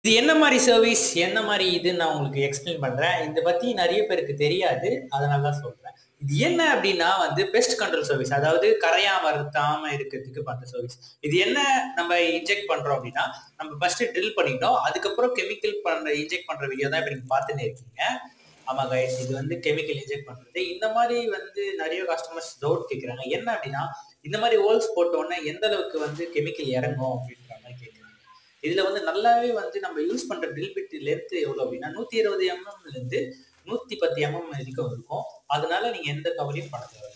இது என்ன மாதிரி சர்வீஸ் என்ன மாதிரி இதுன்னு நான் உங்களுக்கு எக்ஸ்பிளைன் பண்றேன் இதை பத்தி நிறைய பேருக்கு தெரியாது அதனால தான் சொல்றேன் இது என்ன அப்படின்னா வந்து பெஸ்ட் கண்ட்ரோல் சர்வீஸ் அதாவது கரையாம வருத்தாம இருக்கிறதுக்கு பண்ற சர்வீஸ் இது என்ன நம்ம இன்ஜெக்ட் பண்றோம் அப்படின்னா நம்ம ஃபர்ஸ்ட் ட்ரில் பண்ணிட்டோம் அதுக்கப்புறம் கெமிக்கல் பண்ற இன்ஜெக்ட் பண்ற வீடியோ தான் இப்ப நீங்க பார்த்துன்னு இருக்கீங்க ஆமா கைஸ் இது வந்து கெமிக்கல் இன்ஜெக்ட் பண்றது இந்த மாதிரி வந்து நிறைய கஸ்டமர்ஸ் டவுட் கேட்குறாங்க என்ன அப்படின்னா இந்த மாதிரி ஹோல்ஸ் போட்ட உடனே எந்த அளவுக்கு வந்து கெமிக்கல் இறங்கும் அப்படின்ற மாதிரி கேட்குறாங்க இதுல வந்து நல்லாவே வந்து நம்ம யூஸ் பண்ற ட்ரில் பிட் லென்த் எவ்வளவு அப்படின்னா நூத்தி இருபது எம்எம்ல இருந்து நூத்தி பத்து எம்எம் வரைக்கும் இருக்கும் அதனால நீங்க எந்த கவலையும் பண்ண தேவை